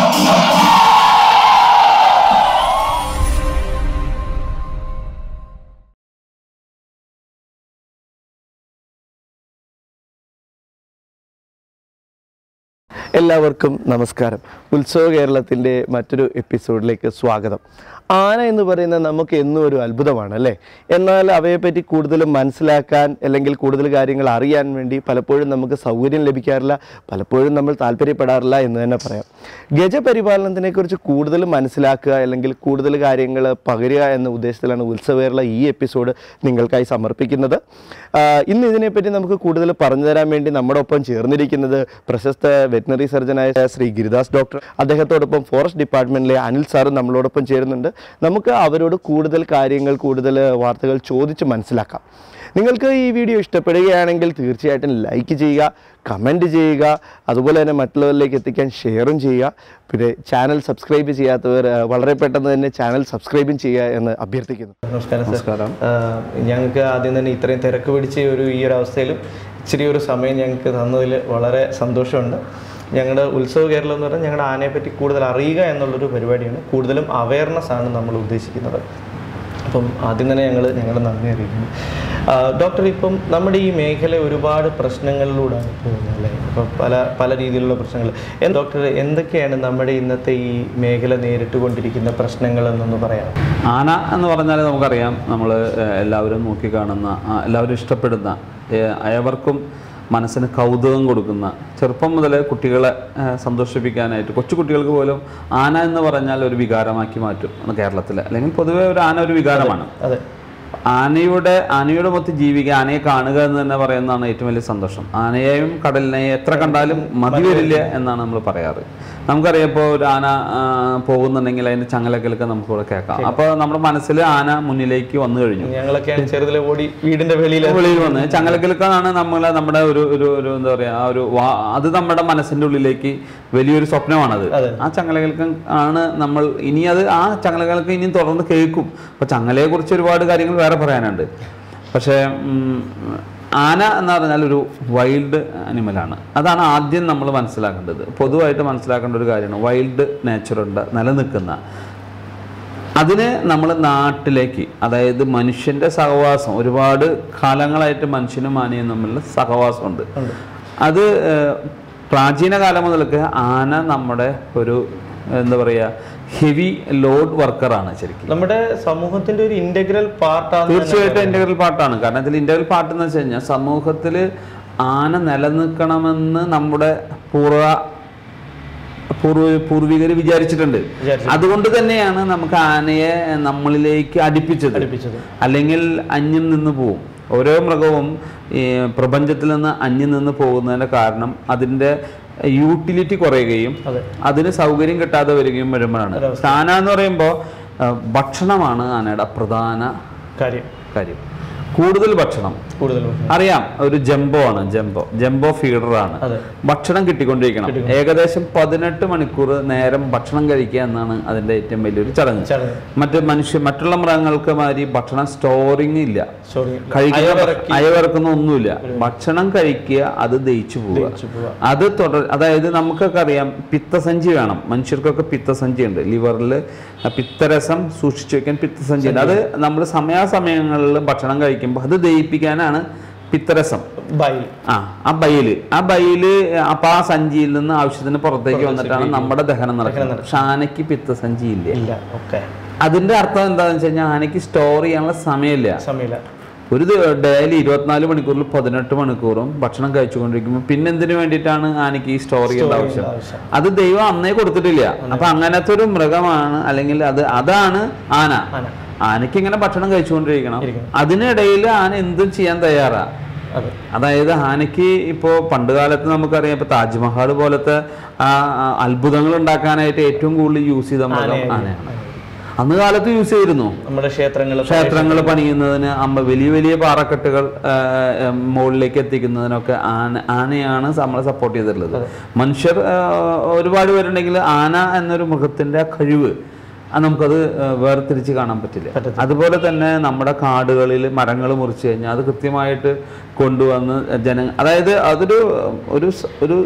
എല്ലാവർക്കും നമസ്കാരം ഉത്സവ കേരളത്തിൻ്റെ മറ്റൊരു എപ്പിസോഡിലേക്ക് സ്വാഗതം ആന എന്ന് പറയുന്നത് നമുക്ക് എന്നും ഒരു അത്ഭുതമാണ് അല്ലേ എന്നാൽ അവയെപ്പറ്റി കൂടുതൽ മനസ്സിലാക്കാൻ അല്ലെങ്കിൽ കൂടുതൽ കാര്യങ്ങൾ അറിയാൻ വേണ്ടി പലപ്പോഴും നമുക്ക് സൗകര്യം ലഭിക്കാറില്ല പലപ്പോഴും നമ്മൾ താല്പര്യപ്പെടാറില്ല എന്ന് തന്നെ പറയാം ഗജപരിപാലനത്തിനെക്കുറിച്ച് കൂടുതൽ മനസ്സിലാക്കുക അല്ലെങ്കിൽ കൂടുതൽ കാര്യങ്ങൾ പകരുക എന്ന ഉദ്ദേശത്തിലാണ് ഉത്സവ കേരള ഈ എപ്പിസോഡ് നിങ്ങൾക്കായി സമർപ്പിക്കുന്നത് ആ, ഇന്ന് ഇതിനെപ്പറ്റി നമുക്ക് കൂടുതൽ പറഞ്ഞു തരാൻ വേണ്ടി നമ്മുടെ ഒപ്പം ചേർന്നിരിക്കുന്നത് പ്രശസ്ത വെറ്റിനറി സർജനായ ശ്രീ ഗിരിദാസ് ഡോക്ടർ അദ്ദേഹത്തോടൊപ്പം ഫോറസ്റ്റ് ഡിപ്പാർട്ട്മെന്റിലെ അനിൽ സാറും നമ്മളോടൊപ്പം ചേരുന്നുണ്ട് നമുക്ക് അവരോട് കൂടുതൽ കാര്യങ്ങൾ കൂടുതൽ വാർത്തകൾ ചോദിച്ച് മനസ്സിലാക്കാം നിങ്ങൾക്ക് ഈ വീഡിയോ ഇഷ്ടപ്പെടുകയാണെങ്കിൽ തീർച്ചയായിട്ടും ലൈക്ക് ചെയ്യുക കമൻറ്റ് ചെയ്യുക അതുപോലെ തന്നെ മറ്റുള്ളവരിലേക്ക് എത്തിക്കാൻ ഷെയറും ചെയ്യുക പിന്നെ ചാനൽ സബ്സ്ക്രൈബ് ചെയ്യാത്തവർ ആ, വളരെ പെട്ടെന്ന് തന്നെ ചാനൽ സബ്സ്ക്രൈബും ചെയ്യുക എന്ന് അഭ്യർത്ഥിക്കുന്നു നമസ്കാരം നമസ്കാരം ഞങ്ങൾക്ക് ആദ്യം തന്നെ ഇത്രയും തിരക്ക് പിടിച്ച ഒരു ഈ ഒരു അവസ്ഥയിലും ഇച്ചിരി ഒരു സമയം ഞങ്ങൾക്ക് തന്നതിൽ വളരെ സന്തോഷമുണ്ട് ഞങ്ങളുടെ ഉത്സവ കേരളം എന്ന് പറഞ്ഞാൽ ഞങ്ങളുടെ ആനയെ പറ്റി കൂടുതൽ അറിയുക എന്നുള്ളൊരു പരിപാടിയാണ് കൂടുതലും അവയർനെസ് ആണ് നമ്മൾ ഉദ്ദേശിക്കുന്നത് അപ്പം ആദ്യം തന്നെ ഞങ്ങൾ ഞങ്ങളുടെ നന്ദി അറിയിക്കുന്നു ആ, ഡോക്ടർ ഇപ്പം നമ്മുടെ ഈ മേഖല ഒരുപാട് പ്രശ്നങ്ങളിലൂടെയാണ് പോകുന്നത് അല്ലേ ഇപ്പം പല പല രീതിയിലുള്ള പ്രശ്നങ്ങൾ എന്ത് ഡോക്ടർ എന്തൊക്കെയാണ് നമ്മുടെ ഇന്നത്തെ ഈ മേഖല നേരിട്ടുകൊണ്ടിരിക്കുന്ന പ്രശ്നങ്ങൾ എന്നൊന്ന് പറയാം ആന എന്ന് പറഞ്ഞാൽ നമുക്കറിയാം നമ്മൾ എല്ലാവരും നോക്കിക്കാണുന്ന ആ, എല്ലാവരും ഇഷ്ടപ്പെടുന്ന ഏഹ്, അയവർക്കും മനസ്സിന് കൗതുകം കൊടുക്കുന്ന ചെറുപ്പം മുതൽ കുട്ടികളെ ഏഹ്, സന്തോഷിപ്പിക്കാനായിട്ട് കൊച്ചു കുട്ടികൾക്ക് പോലും ആന എന്ന് പറഞ്ഞാൽ ഒരു വികാരമാക്കി മാറ്റും കേരളത്തിൽ അല്ലെങ്കിൽ പൊതുവേ ഒരു ആന ഒരു വികാരമാണ് അതെ ആനയുടെ ആനയുടെ മൊത്തം ജീവിക്കുക ആനയെ കാണുക എന്ന് തന്നെ പറയുന്നതാണ് ഏറ്റവും വലിയ സന്തോഷം ആനയെയും കടലിനെയും എത്ര കണ്ടാലും മതി വരില്ല എന്നാണ് നമ്മൾ പറയാറ് നമുക്കറിയാം ഇപ്പോൾ ഒരു ആന ആ, പോകുന്നുണ്ടെങ്കിൽ അതിന്റെ ചങ്ങലക്കലൊക്കെ നമുക്ക് ഇവിടെ കേൾക്കാം അപ്പോൾ നമ്മുടെ മനസ്സിൽ ആന മുന്നിലേക്ക് വന്നു കഴിഞ്ഞു ഞങ്ങളൊക്കെയാണ് ചെറുതിലെ ഓടി വീടിന്റെ വെളിയിൽ വെളിയിൽ വന്ന് ചങ്ങലക്കലക്കാണ് നമ്മളെ നമ്മുടെ ഒരു ഒരു ഒരു എന്താ പറയാ ആ ഒരു വാ- അത് നമ്മുടെ മനസ്സിന്റെ ഉള്ളിലേക്ക് വലിയൊരു സ്വപ്നമാണത് അതെ. ആ ചങ്ങലകൽക്കം ആണ് നമ്മൾ ഇനി അത് ആ ചങ്ങലകൾക്ക് ഇനിയും തുടർന്ന് കേൾക്കും അപ്പൊ ചങ്ങലയെ കുറിച്ച് ഒരുപാട് കാര്യങ്ങൾ വേറെ പറയാനുണ്ട് പക്ഷേ ഉം, ആന എന്ന് പറഞ്ഞാൽ ഒരു വൈൽഡ് അനിമലാണ് അതാണ് ആദ്യം നമ്മൾ മനസ്സിലാക്കേണ്ടത് പൊതുവായിട്ട് മനസ്സിലാക്കേണ്ട ഒരു കാര്യമാണ് വൈൽഡ് നേച്ചറുണ്ട് നിലനിൽക്കുന്ന അതിന് നമ്മൾ നാട്ടിലേക്ക് അതായത് മനുഷ്യന്റെ സഹവാസം ഒരുപാട് കാലങ്ങളായിട്ട് മനുഷ്യനും ആനയും തമ്മിലുള്ള സഹവാസമുണ്ട് അത് ഏഹ്, പ്രാചീന കാലം മുതൽക്ക് ആന നമ്മുടെ ഒരു എന്താ പറയുക ഹെവി ലോഡ് വർക്കറാണ് ശരിക്കും നമ്മുടെ സമൂഹത്തിന്റെ ഒരു ഇന്റഗ്രൽ പാർട്ടാണ് തീർച്ചയായിട്ടും ഇന്റഗ്രൽ പാർട്ടാണ് കാരണം ഇതിൽ ഇന്റഗ്രൽ പാർട്ട് എന്ന് വെച്ച് കഴിഞ്ഞാൽ സമൂഹത്തിൽ ആന നിലനിൽക്കണമെന്ന് നമ്മുടെ പൂർവ പൂർവ പൂർവികർ വിചാരിച്ചിട്ടുണ്ട് വിചാരിച്ചിട്ടുണ്ട്. അതുകൊണ്ട് തന്നെയാണ് നമുക്ക് ആനയെ നമ്മളിലേക്ക് അടുപ്പിച്ചത് പഠിപ്പിച്ചത് അല്ലെങ്കിൽ അന്യം നിന്ന് പോവും ഓരോ മൃഗവും ഈ പ്രപഞ്ചത്തിൽ നിന്ന് അന്യം നിന്ന് പോകുന്നതിന്റെ കാരണം അതിന്റെ യൂട്ടിലിറ്റി കുറയുകയും അതെ അതിന് സൗകര്യം കിട്ടാതെ വരികയും വരുമ്പോഴാണ് ആന എന്ന് പറയുമ്പോൾ ഭക്ഷണമാണ് ആനയുടെ പ്രധാന കാര്യം കാര്യം കൂടുതൽ ഭക്ഷണം കൂടുതൽ അറിയാം ഒരു ജംബോ ആണ് ജംബോ ജംബോ ഫീഡർ ആണ് അതെ ഭക്ഷണം കിട്ടിക്കൊണ്ടിരിക്കണം ഏകദേശം പതിനെട്ട് മണിക്കൂർ നേരം ഭക്ഷണം കഴിക്കുക എന്നാണ് അതിന്റെ ഏറ്റവും വലിയൊരു ചടങ്ങ് ചടങ്ങ് മറ്റ് മനുഷ്യ മറ്റുള്ള മൃഗങ്ങൾക്ക് മാതിരി ഭക്ഷണം സ്റ്റോറിങ് ഇല്ല സോറി കഴിക്കുന്ന അയവിറക്കുന്ന ഒന്നുമില്ല ഭക്ഷണം കഴിക്കുക അത് ദഹിച്ചു പോവുക അത് തുടർ അതായത് നമുക്കൊക്കെ അറിയാം പിത്തസഞ്ചി വേണം മനുഷ്യർക്കൊക്കെ പിത്തസഞ്ചി ഉണ്ട് ലിവറിൽ പിത്തരസം സൂക്ഷിച്ചു വെക്കാൻ പിത്തസഞ്ചി ഉണ്ട് അത് നമ്മൾ സമയാസമയങ്ങളിൽ ഭക്ഷണം കഴിക്കുമ്പോൾ അത് ദഹിപ്പിക്കാനാണ് പിത്തരസം ബൈൽ ആ ആ ബയല് ആ ബയല് അപ്പൊ ആ സഞ്ചിയിൽ നിന്ന് ആവശ്യത്തിന് പുറത്തേക്ക് വന്നിട്ടാണ് നമ്മുടെ ദഹനം നടക്കുന്നത് പക്ഷെ ആനയ്ക്ക് പിത്തസഞ്ചി ഇല്ല ഇല്ല ഓക്കെ അതിന്റെ അർത്ഥം എന്താണെന്ന് വെച്ച് കഴിഞ്ഞാൽ ആനയ്ക്ക് സ്റ്റോർ ചെയ്യാനുള്ള സമയമില്ല സമയമില്ല ഒരു ഡെയിലി ഇരുപത്തിനാല് മണിക്കൂറിൽ പതിനെട്ട് മണിക്കൂറും ഭക്ഷണം കഴിച്ചുകൊണ്ടിരിക്കുമ്പോൾ പിന്നെ എന്തിനു വേണ്ടിയിട്ടാണ് ആനയ്ക്ക് ഈ സ്റ്റോർ ചെയ്യേണ്ട ആവശ്യം ആവശ്യം അത് ദൈവം അന്നേ കൊടുത്തിട്ടില്ല അപ്പൊ അങ്ങനത്തെ ഒരു മൃഗമാണ് അല്ലെങ്കിൽ അത് അതാണ് ആന ആന ആനയ്ക്ക് ഇങ്ങനെ ഭക്ഷണം കഴിച്ചുകൊണ്ടിരിക്കണം ഇരിക്കണം. അതിനിടയിൽ ആന എന്തും ചെയ്യാൻ തയ്യാറാ അതെ അതായത് ആനയ്ക്ക് ഇപ്പോൾ പണ്ട് കാലത്ത് നമുക്കറിയാം ഇപ്പൊ താജ്മഹൽ പോലത്തെ ആ ആ അത്ഭുതങ്ങൾ ഉണ്ടാക്കാനായിട്ട് ഏറ്റവും കൂടുതൽ യൂസ് ചെയ്ത മൃഗം ആനയാണ് അന്ന് കാലത്ത് യൂസ് ചെയ്തിരുന്നു നമ്മുടെ ക്ഷേത്രങ്ങൾ ക്ഷേത്രങ്ങൾ പണിയുന്നതിന് അമ്പ വലിയ വലിയ പാറക്കെട്ടുകൾ ആ, ആ, മുകളിലേക്ക് എത്തിക്കുന്നതിനൊക്കെ ആന ആനയാണ് നമ്മളെ സപ്പോർട്ട് ചെയ്തിട്ടുള്ളത് മനുഷ്യർ ആ, ഒരുപാട് പേരുണ്ടെങ്കിൽ ആന എന്നൊരു മൃഗത്തിന്റെ ആ കഴിവ് അത് നമുക്കത് ആ, വേർതിരിച്ച് കാണാൻ പറ്റില്ല അതുപോലെ തന്നെ നമ്മുടെ കാടുകളിൽ മരങ്ങൾ മുറിച്ച് കഴിഞ്ഞാൽ അത് കൃത്യമായിട്ട് കൊണ്ടുവന്ന് ജന അതായത് അതൊരു ഒരു സ- ഒരു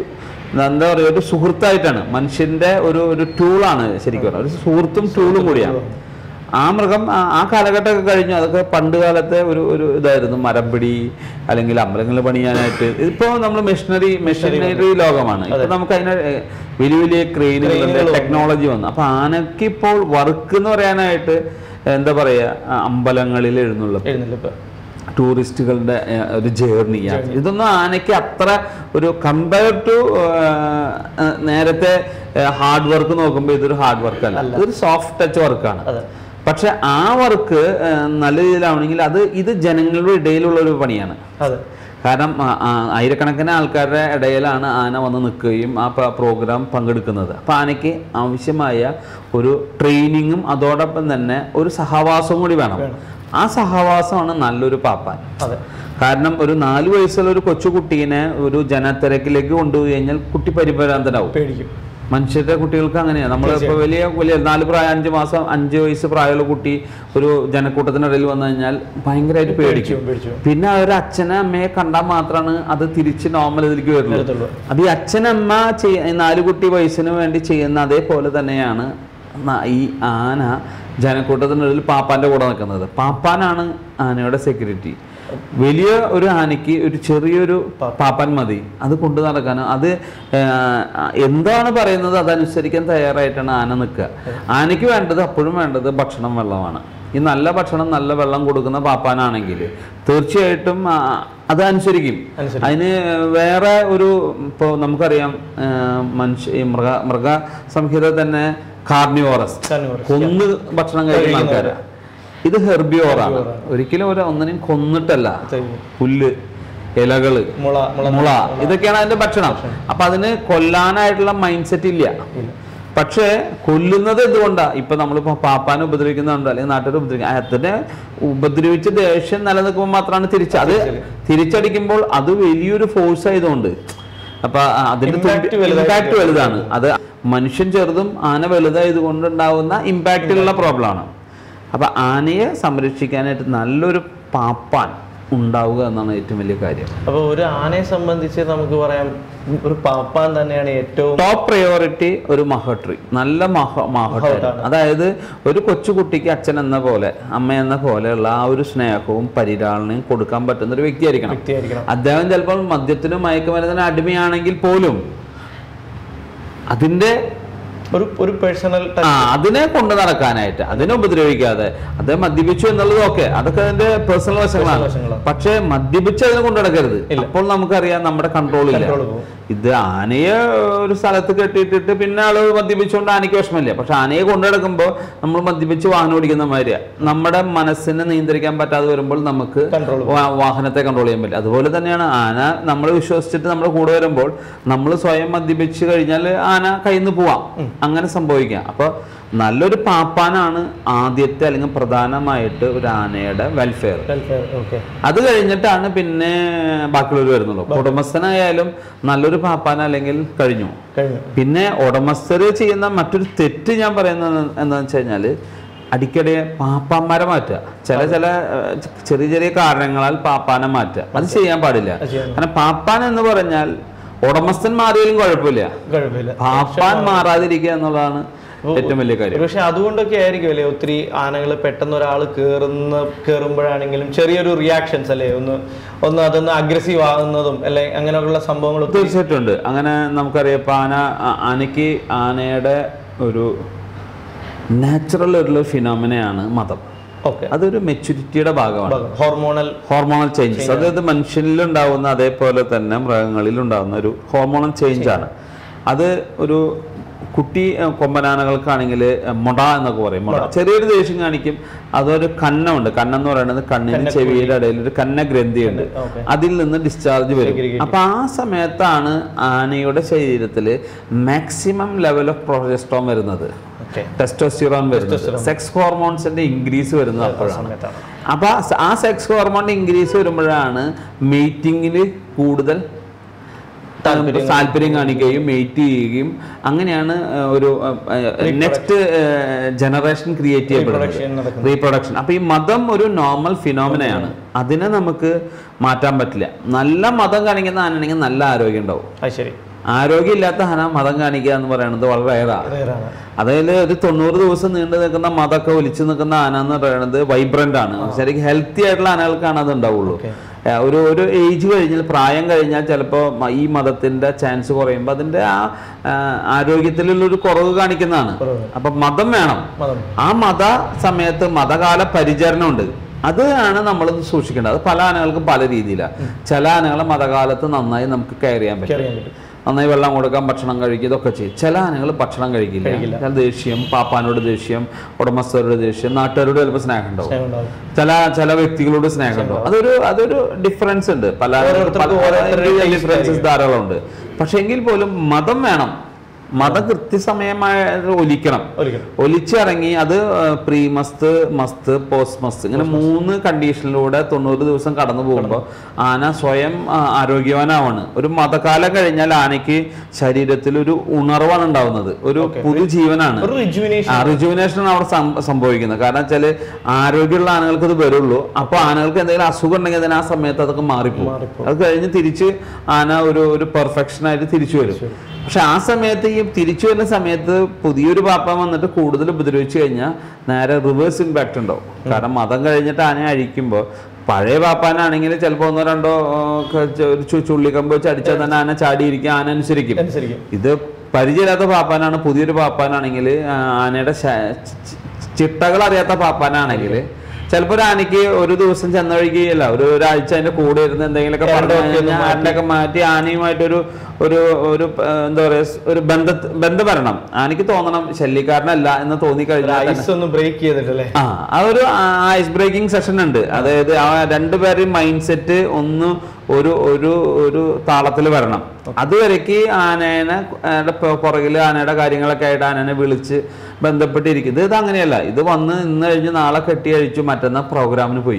എന്താ പറയുക ഒരു സുഹൃത്തായിട്ടാണ് മനുഷ്യന്റെ ഒരു ഒരു ടൂളാണ് ശരിക്കും പറഞ്ഞാൽ ഒരു സുഹൃത്തും ടൂളും കൂടിയാണ് ആ മൃഗം ആ- ആ കാലഘട്ടമൊക്കെ കഴിഞ്ഞു അതൊക്കെ പണ്ട് കാലത്തെ ഒരു ഒരു ഇതായിരുന്നു മരം പിടി അല്ലെങ്കിൽ അമ്പലങ്ങൾ പണിയാനായിട്ട് ഇപ്പോൾ നമ്മൾ മെഷീനറി മെഷീനറി ലോകമാണ് ഇപ്പൊ നമുക്ക് അതിന് വലിയ വലിയ ക്രെയിനുകളുണ്ട് ടെക്നോളജി വന്നു അപ്പൊ ആനയ്ക്ക് ഇപ്പോൾ വർക്ക് എന്ന് പറയാനായിട്ട് എന്താ പറയാ ആ, അമ്പലങ്ങളിൽ എഴുന്നള്ളും എഴുന്നില്ല ടൂറിസ്റ്റുകളുടെ ഏഹ്, ഒരു ജേർണിയാണ് ഇതൊന്നും ആനയ്ക്ക് അത്ര ഒരു കമ്പയർ ടു നേരത്തെ ഹാർഡ് വർക്ക് നോക്കുമ്പോൾ ഇതൊരു ഹാർഡ് വർക്ക് അല്ല ഇതൊരു സോഫ്റ്റ് ടച്ച് വർക്കാണ് അതെ. പക്ഷെ ആ വർക്ക് നല്ല രീതിയിലാവണമെങ്കിൽ അത് ഇത് ജനങ്ങളുടെ ഇടയിലുള്ള ഒരു പണിയാണ് അതെ കാരണം ആ, ആ, ആയിരക്കണക്കിന് ആൾക്കാരുടെ ഇടയിലാണ് ആന വന്ന് നിൽക്കുകയും ആ പ- പ്രോഗ്രാം പങ്കെടുക്കുന്നത് അപ്പം ആനയ്ക്ക് ആവശ്യമായ ഒരു ട്രെയിനിങ്ങും അതോടൊപ്പം തന്നെ ഒരു സഹവാസവും കൂടി വേണം ആ സഹവാസമാണ് നല്ലൊരു പാപ്പാൻ അതെ കാരണം ഒരു നാല് വയസ്സുള്ള ഒരു കൊച്ചുകുട്ടീനെ ഒരു ജനത്തിരക്കിലേക്ക് കൊണ്ടുപോയി കഴിഞ്ഞാൽ കുട്ടി പരിഭ്രാന്തനാവും പേടിക്കും മനുഷ്യരുടെ കുട്ടികൾക്ക് അങ്ങനെയാണ് നമ്മൾ ഇപ്പോൾ വലിയ വലിയ നാല് പ്രായം അഞ്ച് മാസം അഞ്ച് വയസ്സ് പ്രായമുള്ള കുട്ടി ഒരു ജനക്കൂട്ടത്തിനിടയിൽ വന്നു കഴിഞ്ഞാൽ ഭയങ്കരമായിട്ട് പേടിക്കും പേടിച്ചു പിന്നെ ആ ഒരു അച്ഛനെ അമ്മയെ കണ്ടാൽ മാത്രമാണ് അത് തിരിച്ച് നോർമൽ ഇതിലേക്ക് വരുന്നത് വരത്തുള്ളൂ. അത് ഈ അച്ഛനമ്മ ചെയ്യ ഈ നാല് കുട്ടി വയസ്സിന് വേണ്ടി ചെയ്യുന്ന അതേപോലെ തന്നെയാണ് ന- ഈ ആന ജനക്കൂട്ടത്തിനിടയിൽ പാപ്പാന്റെ കൂടെ നിൽക്കുന്നത് പാപ്പാനാണ് ആനയുടെ സെക്യൂരിറ്റി വലിയ ഒരു ആനയ്ക്ക് ഒരു ചെറിയൊരു പാപ്പാൻ മതി അത് കൊണ്ടു നടക്കാനും അത് ആ, എന്താണ് പറയുന്നത് അതനുസരിക്കാൻ തയ്യാറായിട്ടാണ് ആന നിൽക്കുക ആനയ്ക്ക് വേണ്ടത് അപ്പോഴും വേണ്ടത് ഭക്ഷണം വെള്ളമാണ് ഈ നല്ല ഭക്ഷണം നല്ല വെള്ളം കൊടുക്കുന്ന പാപ്പാനാണെങ്കിൽ തീർച്ചയായിട്ടും ആ, അത് അനുസരിക്കും അനുസരിക്കും. അതിന് വേറെ ഒരു ഇപ്പോൾ നമുക്കറിയാം ആ, മനുഷ്യ ഈ മൃഗ മൃഗ സംഹിത തന്നെ കാർണിവോറസ് Carnivorous, കൊന്ന് ഭക്ഷണം കഴിക്കുന്ന ആൾക്കാരാ ഇത് ഹെർബിയോറാണ് ഒരിക്കലും ഒരു ഒന്നിനെയും കൊന്നിട്ടല്ല കഴിക്കും. പുല്ല് ഇലകള് മുള മുള മുള ഇതൊക്കെയാണ് അതിന്റെ ഭക്ഷണം അപ്പൊ അതിന് കൊല്ലാനായിട്ടുള്ള മൈൻഡ് സെറ്റ് ഇല്ല പക്ഷേ കൊല്ലുന്നത് എന്തുകൊണ്ടാ ഇപ്പൊ നമ്മളിപ്പോ പാപ്പാനെ ഉപദ്രവിക്കുന്നുണ്ട് അല്ലെങ്കിൽ നാട്ടുകാരെ ഉപദ്രവിക്കുക അതിനെ ഉപദ്രവിച്ച ദേഷ്യം നിലനിൽക്കുമ്പോൾ മാത്രമാണ് തിരിച്ച് അത് തിരിച്ചടിക്കുമ്പോൾ അത് വലിയൊരു ഫോഴ്സ് ആയതുകൊണ്ട് അപ്പൊ അതിന്റെ Impact വലുതായിരിക്കും. ഇമ്പാക്ട് വലുതാണ് അത് മനുഷ്യൻ ചെറുതും ആന വലുതായത് കൊണ്ടുണ്ടാവുന്ന ഇമ്പാക്റ്റിലുള്ള പ്രോബ്ലമാണ് അപ്പൊ ആനയെ സംരക്ഷിക്കാനായിട്ട് നല്ലൊരു പാപ്പാൻ ഉണ്ടാവുക എന്നാണ് ഏറ്റവും വലിയ കാര്യം അപ്പൊ ഒരു ആനയെ സംബന്ധിച്ച് നമുക്ക് പറയാം ഒരു പാപ്പാൻ തന്നെയാണ് ഏറ്റവും ടോപ്പ് പ്രയോറിറ്റി ഒരു മഹട്രി നല്ല മഹ മഹട്രി മഹത്താണ്. അതായത് ഒരു കൊച്ചുകുട്ടിക്ക് അച്ഛൻ എന്ന പോലെ അമ്മ എന്ന പോലെയുള്ള ആ ഒരു സ്നേഹവും പരിലാളനയും കൊടുക്കാൻ പറ്റുന്ന ഒരു വ്യക്തിയായിരിക്കണം വ്യക്തിയായിരിക്കണം അദ്ദേഹം ചിലപ്പോൾ മദ്യത്തിനും മയക്കുമരുന്നിനും അടിമയാണെങ്കിൽ പോലും അതിന്റെ ഒരു ഒരു പേഴ്സണൽ ആ അതിനെ കൊണ്ട് നടക്കാനായിട്ട് അതിനെ ഉപദ്രവിക്കാതെ അദ്ദേഹം മദ്യപിച്ചു എന്നുള്ളത് ഓക്കെ അതൊക്കെ അതിന്റെ പേഴ്സണൽ വശങ്ങളാണ് വശങ്ങളാണ്. പക്ഷെ മദ്യപിച്ച് അതിനെ കൊണ്ട് നടക്കരുത് അപ്പോൾ നമുക്കറിയാം നമ്മുടെ കൺട്രോൾ ഇല്ല Control പോകും. ഇത് ആനയെ ഒരു സ്ഥലത്ത് കെട്ടിയിട്ടിട്ട് പിന്നെ ആള് മദ്യപിച്ചുകൊണ്ട് ആനയ്ക്ക് വിഷമമില്ല പക്ഷെ ആനയെ കൊണ്ടു നടക്കുമ്പോൾ നമ്മൾ മദ്യപിച്ച് വാഹനം ഓടിക്കുന്ന മാതിരിയാ നമ്മുടെ മനസ്സിനെ നിയന്ത്രിക്കാൻ പറ്റാതെ വരുമ്പോൾ നമുക്ക് Control വാ- വാഹനത്തെ കൺട്രോൾ ചെയ്യാൻ പറ്റില്ല അതുപോലെ തന്നെയാണ് ആന നമ്മൾ വിശ്വസിച്ചിട്ട് നമ്മുടെ കൂടെ വരുമ്പോൾ നമ്മൾ സ്വയം മദ്യപിച്ച് കഴിഞ്ഞാൽ ആന കയ്യിൽ നിന്ന് പോവാം അങ്ങനെ സംഭവിക്കാം അപ്പോൾ നല്ലൊരു പാപ്പാനാണ് ആദ്യത്തെ അല്ലെങ്കിൽ പ്രധാനമായിട്ട് ഒരു ആനയുടെ വെൽഫെയർ ഓക്കെ അത് കഴിഞ്ഞിട്ടാണ് പിന്നെ ബാക്കിയുള്ളവർ വരുന്നുള്ളൂ ഉടമസ്ഥനായാലും നല്ലൊരു പാപ്പാൻ അല്ലെങ്കിൽ കഴിഞ്ഞു കഴിഞ്ഞു പിന്നെ ഉടമസ്ഥര് ചെയ്യുന്ന മറ്റൊരു തെറ്റ് ഞാൻ പറയുന്നത് എന്താണെന്ന് വെച്ച് കഴിഞ്ഞാൽ അടിക്കടി പാപ്പാന്മാരെ മാറ്റുക ചില ചില ഏഹ്, ചെറിയ ചെറിയ കാരണങ്ങളാൽ പാപ്പാനെ മാറ്റുക അത് ചെയ്യാൻ പാടില്ല അത് ചെയ്യാൻ കാരണം പാപ്പാൻ എന്ന് പറഞ്ഞാൽ ഉടമസ്ഥൻ മാറിയാലും കുഴപ്പമില്ല കുഴപ്പമില്ല പാപ്പാൻ മാറാതിരിക്കുക എന്നുള്ളതാണ് ഏറ്റവും വലിയ കാര്യം പക്ഷെ അതുകൊണ്ടൊക്കെ ആയിരിക്കും അല്ലേ ഒത്തിരി ആനകൾ പെട്ടെന്ന് ഒരാൾ കേറുന്ന കേറുമ്പോഴാണെങ്കിലും ചെറിയൊരു റിയാക്ഷൻസ് അല്ലേ ഒന്ന് ഒന്ന് അതൊന്ന് അഗ്രസീവ് ആകുന്നതും അല്ലെ അങ്ങനെയുള്ള സംഭവങ്ങൾ ഒത്തിരി തീർച്ചയായിട്ടും ഉണ്ട് അങ്ങനെ നമുക്കറിയാം ഇപ്പൊ ആന ആ- ആനയ്ക്ക് ആനയുടെ ഒരു നാച്ചുറൽ ഒരു ഫിനോമിനയാണ് മതം ഓക്കെ അതൊരു മെച്യൂരിറ്റിയുടെ ഭാഗമാണ് ഹോർമോണൽ ഹോർമോണൽ ചേഞ്ചസ് അതായത് മനുഷ്യനിൽ ഉണ്ടാവുന്ന അതേപോലെ തന്നെ മൃഗങ്ങളിൽ ഉണ്ടാവുന്ന ഒരു ഹോർമോണൽ ചേഞ്ച് ആണ് അത് ഒരു കുട്ടി ഏഹ്, കൊമ്പനാനകൾക്കാണെങ്കിൽ മൊട എന്നൊക്കെ പറയും മൊട ചെറിയൊരു ദേഷ്യം കാണിക്കും അതൊരു കണ്ണമുണ്ട് കണ്ണെന്ന് പറയുന്നത് കണ്ണിന് ചെവിയുടെ ഇടയിൽ ഒരു കന്ന ഗ്രന്ഥിയുണ്ട് ഓക്കെ അതിൽ നിന്ന് ഡിസ്ചാർജ് വരും Segregate അപ്പൊ ആ സമയത്താണ് ആനയുടെ ശരീരത്തിൽ മാക്സിമം ലെവൽ ഓഫ് പ്രൊജസ്ട്രോൺ വരുന്നത് ഓക്കെ ടെസ്റ്റോസ്റ്റിറോൺ വരുന്നത് സെക്സ് ഹോർമോൺസിന്റെ ഇൻക്രീസ് വരുന്നത് അപ്പോഴാണ് സമയത്താണ് അപ്പൊ ആ സ- ആ സെക്സ് ഹോർമോണിന്റെ ഇൻക്രീസ് വരുമ്പോഴാണ് മീറ്റിങ്ങിൽ കൂടുതൽ താല്പര്യം താല്പര്യം കാണിക്കുകയും മെയ്റ്റ് ചെയ്യുകയും അങ്ങനെയാണ് ആ, ഒരു നെക്സ്റ്റ് ജനറേഷൻ ക്രിയേറ്റ് ചെയ്യപ്പെടുന്നത് Reproduction നടക്കുന്നത്. റീപ്രൊഡക്ഷൻ അപ്പൊ ഈ മതം ഒരു നോർമൽ ഫിനോമിനയാണ് അതിനെ നമുക്ക് മാറ്റാൻ പറ്റില്ല നല്ല മതം കാണിക്കുന്ന ആനാണെങ്കിൽ നല്ല ആരോഗ്യം ഉണ്ടാവും അത് ശരി ആരോഗ്യമില്ലാത്ത ആന മതം കാണിക്കുക എന്ന് പറയുന്നത് വളരെ റയറാണ് റയറാണ് അതായത് ഒരു തൊണ്ണൂറ് ദിവസം നീണ്ടു നിൽക്കുന്ന മതമൊക്കെ ഒലിച്ചു നിൽക്കുന്ന ആന എന്ന് പറയുന്നത് വൈബ്രന്റ് ആണ് ശരിക്കും ഹെൽത്തി ആയിട്ടുള്ള ആനകൾക്കാണ് അത് ഉണ്ടാവുള്ളൂ ഏഹ് ഒരു ഒരു ഏജ് കഴിഞ്ഞാൽ പ്രായം കഴിഞ്ഞാൽ ചിലപ്പോൾ ഈ മതത്തിന്റെ ചാൻസ് കുറയുമ്പോൾ അതിന്റെ ആ ആ, ആരോഗ്യത്തിലുള്ള ഒരു കുറവ് കാണിക്കുന്നതാണ് അപ്പൊ മതം വേണം മതം ആ മത സമയത്ത് മതകാല പരിചരണം ഉണ്ട് അത് ആണ് നമ്മൾ സൂക്ഷിക്കേണ്ടത് അത് പല ആനകൾക്കും പല രീതിയിലാണ് ചില ആനകളെ മതകാലത്ത് നന്നായി നമുക്ക് കെയർ ചെയ്യാൻ പറ്റും അറിയാൻ പറ്റും നന്നായി വെള്ളം കൊടുക്കാം ഭക്ഷണം കഴിക്കുക ഇതൊക്കെ ചെയ്യും ചില ആനകൾ ഭക്ഷണം കഴിക്കില്ല ചില ദേഷ്യം പാപ്പാനോട് ദേഷ്യം ഉടമസ്ഥരോട് ദേഷ്യം നാട്ടുകാരോട് ചിലപ്പോൾ സ്നേഹം ഉണ്ടാവും സ്നേഹം ഉണ്ടാവും. ചില ചില വ്യക്തികളോട് സ്നേഹം ഉണ്ടാവും അതൊരു അതൊരു ഡിഫറൻസ് ഉണ്ട് പല ഓരോരുത്തർക്കും ഓരോരുത്തരുടെ taste ഡിഫറൻസസ് ധാരാളം ഉണ്ട് പക്ഷെ എങ്കിൽ പോലും മതം വേണം മതം കൃത്യസമയമായ ഒലിക്കണം ഒരിക്കലും ഒലിച്ചിറങ്ങി അത് പ്രീ മസ്ത് മസ്ത് പോസ്റ്റ് മസ്ത് ഇങ്ങനെ മൂന്ന് കണ്ടീഷനിലൂടെ തൊണ്ണൂറ് ദിവസം കടന്നു പോകുമ്പോൾ ആന സ്വയം ആ, ആരോഗ്യവാനാവാണ് ഒരു മതകാലം കഴിഞ്ഞാൽ ആനയ്ക്ക് ശരീരത്തിൽ ഒരു ഉണർവാണ് ഉണ്ടാവുന്നത് ഒരു പുതുജീവനാണ് ഒരു റിജുവിനേഷൻ ആ റിജുവിനേഷൻ ആണ് അവിടെ സം- സംഭവിക്കുന്നത് കാരണം വെച്ചാല് ആരോഗ്യമുള്ള ആനകൾക്ക് ഇത് വരുള്ളൂ അപ്പൊ ആനകൾക്ക് എന്തെങ്കിലും അസുഖം ഉണ്ടെങ്കിൽ അതിന് ആ സമയത്ത് അതൊക്കെ മാറിപ്പോകും മാറിപ്പോകും. അത് കഴിഞ്ഞ് തിരിച്ച് ആന ഒരു ഒരു പെർഫെക്ഷൻ ആയിട്ട് തിരിച്ചു വരും പക്ഷെ ആ സമയത്ത് ഈ തിരിച്ചു വരുന്ന സമയത്ത് പുതിയൊരു പാപ്പ വന്നിട്ട് കൂടുതൽ ഉപദ്രവിച്ചു കഴിഞ്ഞാൽ നേരെ റിവേഴ്സ് ഇമ്പാക്ട് ഉണ്ടാവും കാരണം മതം കഴിഞ്ഞിട്ട് ആനയെ അഴിക്കുമ്പോൾ പഴയ പാപ്പാനാണെങ്കിൽ ചിലപ്പോൾ ഒന്നോ രണ്ടോ ആ, ക- ച- ഒരു ചു- ചുള്ളിക്കമ്പ് വെച്ച് അടിച്ചാൽ തന്നെ ആന ചാടിയിരിക്കും ആന അനുസരിക്കും അനുസരിക്കും ഇത് പരിചയമില്ലാത്ത പാപ്പാനാണ് പുതിയൊരു പാപ്പാനാണെങ്കിൽ ആനയുടെ ശ- ചി- ചിട്ടകൾ അറിയാത്ത പാപ്പാനാണെങ്കിൽ ചിലപ്പോൾ ഒരു ആനയ്ക്ക് ഒരു ദിവസം ചെന്ന വഴിക്കുകയല്ല ഒരു ഒരാഴ്ച അതിന്റെ കൂടെ ഇരുന്ന് എന്തെങ്കിലുമൊക്കെ പറഞ്ഞു ഇടയ്ക്കൊക്കെ ഒന്ന് കഴിഞ്ഞാൽ ആനയൊക്കെ മാറ്റി ആനയുമായിട്ടൊരു ഒരു ഒരു ആ, എന്താ പറയാ ഒരു ബന്ധ ബന്ധം വരണം ആനയ്ക്ക് തോന്നണം ശല്യക്കാരനല്ല എന്ന് തോന്നിക്കഴിഞ്ഞാൽ തന്നെ ഐസ് ഒന്ന് ബ്രേക്ക് ചെയ്തിട്ടല്ലേ ആ ആ ഒരു ഐസ് ബ്രേക്കിംഗ് സെഷൻ ഉണ്ട് അതായത് ആ രണ്ടുപേരുടെയും മൈൻഡ് സെറ്റ് ഒന്ന് ഒരു ഒരു ഒരു താളത്തിൽ വരണം അതുവരേക്ക് ആനേനെ ആനയുടെ പു- പുറകില് ആനയുടെ കാര്യങ്ങളൊക്കെ ആയിട്ട് ആനനെ വിളിച്ച് ബന്ധപ്പെട്ടിരിക്കും ഇത് ഇത് അങ്ങനെയല്ല ഇത് വന്ന് ഇന്ന് കഴിഞ്ഞ് നാളെ കെട്ടി അഴിച്ചു മറ്റന്നാ പ്രോഗ്രാമിന് പോയി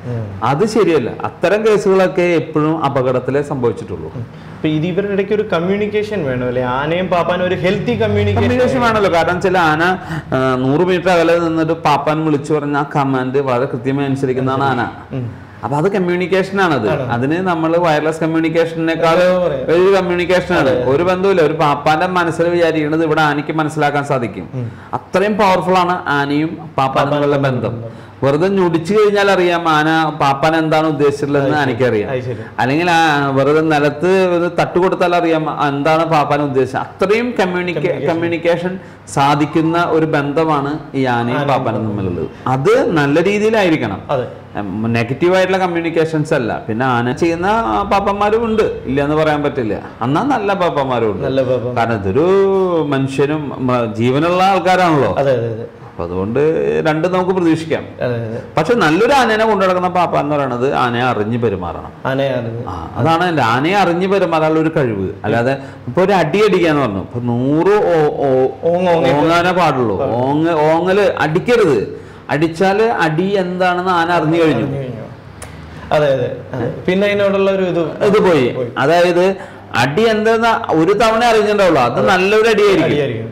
അത് ശരിയല്ല അത്തരം കേസുകളൊക്കെ എപ്പോഴും അപകടത്തിലേ സംഭവിച്ചിട്ടുള്ളൂ അപ്പൊ ഇത് ഇവരുടെ ഇടയ്ക്ക് ഒരു കമ്മ്യൂണിക്കേഷൻ വേണം അല്ലെ ആനയും പാപ്പാനും ഒരു ഹെൽത്തി കമ്മ്യൂണിക്കേഷൻ കമ്മ്യൂണിക്കേഷൻ വേണമല്ലോ കാരണം ചില ആന ആ, നൂറ് മീറ്റർ അകലെ നിന്നിട്ട് പാപ്പാൻ വിളിച്ചു പറഞ്ഞ ആ കമാൻഡ് വളരെ കൃത്യമായി അനുസരിക്കുന്നതാണ് ആന അപ്പൊ അത് കമ്മ്യൂണിക്കേഷൻ ആണത് അതിന് നമ്മൾ വയർലെസ് കമ്മ്യൂണിക്കേഷനേക്കാൾ അതെ, പറയാം. ഒരു കമ്മ്യൂണിക്കേഷൻ ആണ് ഒരു ബന്ധവുമില്ല ഒരു പാപ്പാന്റെ മനസ്സിൽ വിചാരിക്കുന്നത് ഇവിടെ ആനയ്ക്ക് മനസ്സിലാക്കാൻ സാധിക്കും അത്രയും പവർഫുൾ ആണ് ആനയും പാപ്പാനും തമ്മിലുള്ള ബന്ധം വെറുതെ ഞൊടിച്ചു കഴിഞ്ഞാൽ അറിയാം ആന പാപ്പാൻ എന്താണ് ഉദ്ദേശിച്ചിട്ടുള്ളതെന്ന് ആനയ്ക്കറിയാം അത് ശരി അല്ലെങ്കിൽ ആ വെറുതെ നിലത്ത് ഒരു തട്ട് കൊടുത്താൽ അറിയാം എന്താണ് പാപ്പാൻ ഉദ്ദേശിച്ചത് അത്രയും കമ്മ്യൂണിക്കേ കമ്മ്യൂണിക്കേഷൻ സാധിക്കുന്ന ഒരു ബന്ധമാണ് ഈ ആനയും പാപ്പാനും തമ്മിലുള്ളത് അത് നല്ല രീതിയിലായിരിക്കണം അതെ നെഗറ്റീവ് ആയിട്ടുള്ള കമ്മ്യൂണിക്കേഷൻസ് അല്ല പിന്നെ ആന ചെയ്യുന്ന പാപ്പന്മാരും ഉണ്ട് ഇല്ല എന്ന് പറയാൻ പറ്റില്ല എന്നാ നല്ല പാപ്പന്മാരും ഉണ്ട് നല്ല പാപ്പ കാരണം ഇതൊരു മനുഷ്യനും മ- ജീവനുള്ള ആൾക്കാരാണല്ലോ അതെ അതെ അതെ അപ്പൊ അതുകൊണ്ട് രണ്ടും നമുക്ക് പ്രതീക്ഷിക്കാം അതെ അതെ പക്ഷെ നല്ലൊരു ആനേനെ കൊണ്ടു നടക്കുന്ന പാപ്പ എന്ന് പറയുന്നത് ആനയെ അറിഞ്ഞു പെരുമാറണം ആനയാണ് ആ, അതാണ് എൻ്റെ ആനയെ അറിഞ്ഞു പെരുമാറാനുള്ള ഒരു കഴിവ് അല്ലാതെ ഇപ്പൊ ഒരു അടി അടിക്കാന്ന് പറഞ്ഞു ഇപ്പൊ നൂറ് ഓ- ഓ- ഓങ്ങ് ഓങ്ങ് ഓങ്ങാനേ പാടുള്ളൂ ഓങ്ങ് ഓങ്ങല് അടിക്കരുത് അടിച്ചാല് അടി എന്താണെന്ന് ആന അറിഞ്ഞു കഴിഞ്ഞു കഴിഞ്ഞു. അതെ അതെ അതെ പിന്നെ അതിനോടുള്ള ഒരു ഇത് ഇത് പോയി അതായത് അടി എന്താ ഒരു തവണ അറിഞ്ഞിട്ടുണ്ടാവുള്ളൂ അത് നല്ലൊരു അടിയായിരിക്കും അടിയായിരിക്കും